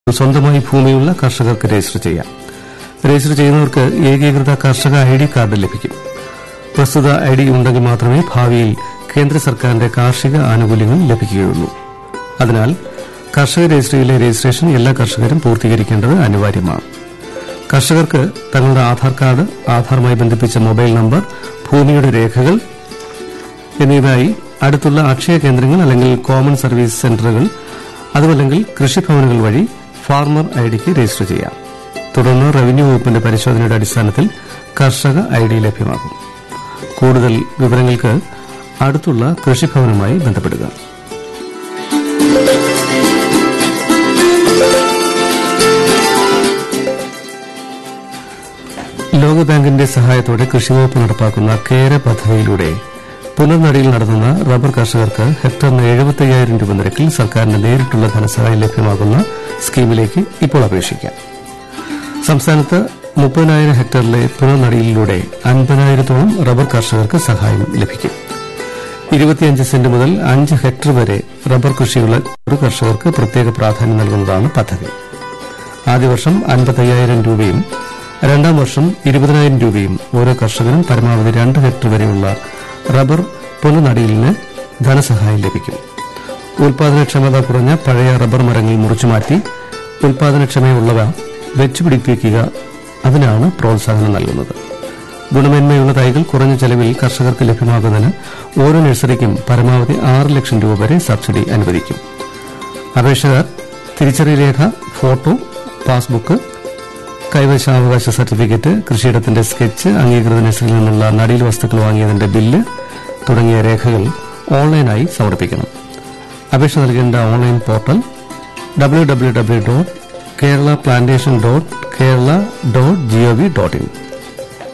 സ്വന്തമായി ഭൂമിയുള്ള കർഷകർക്ക് രജിസ്റ്റർ ചെയ്യാം രജിസ്റ്റർ ചെയ്യുന്നവർക്ക് ഏകീകൃത കർഷക ഐ ഡി കാർഡ് ലഭിക്കും പ്രസ്തുത ഐ ഡി ഉണ്ടെങ്കിൽ മാത്രമേ ഭാവിയിൽ കേന്ദ്ര സർക്കാരിന്റെ കാർഷിക ആനുകൂല്യങ്ങൾ ലഭിക്കുകയുള്ളൂ അതിനാൽ കർഷക രജിസ്ട്രിയിലെ രജിസ്ട്രേഷൻ എല്ലാ കർഷകരും പൂർത്തീകരിക്കേണ്ടത് അനിവാര്യമാണ് കർഷകർക്ക് തങ്ങളുടെ ആധാർ കാർഡ് ആധാറുമായി ബന്ധിപ്പിച്ച മൊബൈൽ നമ്പർ ഭൂമിയുടെ രേഖകൾ എന്നിവയായി അടുത്തുള്ള അക്ഷയ കേന്ദ്രങ്ങൾ അല്ലെങ്കിൽ കോമൺ സർവീസ് സെന്ററുകൾ അതുമല്ലെങ്കിൽ കൃഷിഭവനുകൾ വഴി ഫാർമർ ഐ ഡിക്ക് രജിസ്റ്റർ ചെയ്യാം തുടർന്ന് റവന്യൂ വകുപ്പിന്റെ പരിശോധനയുടെ അടിസ്ഥാനത്തിൽ കർഷക ഐ ഡി ലഭ്യമാകും കൂടുതൽ വിവരങ്ങൾക്ക് അടുത്തുള്ള കൃഷിഭവനുമായി ബന്ധപ്പെടുക ലോകബാങ്കിന്റെ സഹായത്തോടെ കൃഷിവകുപ്പ് നടപ്പാക്കുന്ന കേര പദ്ധതിയിലൂടെ പുനർനടിയിൽ നടത്തുന്ന റബ്ബർ കർഷകർക്ക് ഹെക്ടറിന് എഴുപത്തയ്യായിരം രൂപ നിരക്കിൽ സർക്കാരിന് നേരിട്ടുള്ള ധനസഹായം ലഭ്യമാകുന്ന സ്കീമിലേക്ക് ഇപ്പോൾ അപേക്ഷിക്കാം സംസ്ഥാനത്ത് മുപ്പതിനായിരം ഹെക്ടറിലെ പുനർനടിയിലൂടെ അൻപതിനായിരത്തോളം റബ്ബർ കർഷകർക്ക് സഹായം ലഭിക്കും ഇരുപത്തിയഞ്ച് സെന്റ് മുതൽ അഞ്ച് ഹെക്ടർ വരെ റബ്ബർ കൃഷിയുള്ള ഒരു കർഷകർക്ക് പ്രത്യേക പ്രാധാന്യം നൽകുന്നതാണ് പദ്ധതി ആദ്യ വർഷം അൻപത്തയ്യായിരം രൂപയും രണ്ടാം വർഷം ഇരുപതിനായിരം രൂപയും ഓരോ കർഷകനും പരമാവധി രണ്ട് ഹെക്ടർ വരെയുള്ള റബ്ബർ പുനർനടിയിലിന് ധനസഹായം ലഭിക്കും ഉൽപാദനക്ഷമത കുറഞ്ഞ പഴയ റബ്ബർ മരങ്ങൾ മുറിച്ചുമാറ്റി ഉൽപാദനക്ഷമയുള്ളവ വെച്ചുപിടിപ്പിക്കുക അതിനാണ് പ്രോത്സാഹനം നൽകുന്നത് ഗുണമേന്മയുള്ള തൈകൾ കുറഞ്ഞ ചെലവിൽ കർഷകർക്ക് ലഭ്യമാകുന്നതിന് ഓരോ നഴ്സറിക്കും പരമാവധി ആറ് ലക്ഷം രൂപ വരെ സബ്സിഡി അനുവദിക്കും അപേക്ഷകർ തിരിച്ചറിയൽ രേഖ ഫോട്ടോ പാസ്ബുക്ക് കൈവശാവകാശ സർട്ടിഫിക്കറ്റ് കൃഷിയിടത്തിന്റെ സ്കെച്ച് അംഗീകൃത നഴ്സറിയിൽ നിന്നുള്ള നടീൽ വസ്തുക്കൾ വാങ്ങിയതിന്റെ ബില്ല് തുടങ്ങിയ രേഖകൾ ഓൺലൈനായി സമർപ്പിക്കണം അപേക്ഷ നൽകേണ്ട online portal W W W dot Kerala plantation dot Kerala dot GOV dot in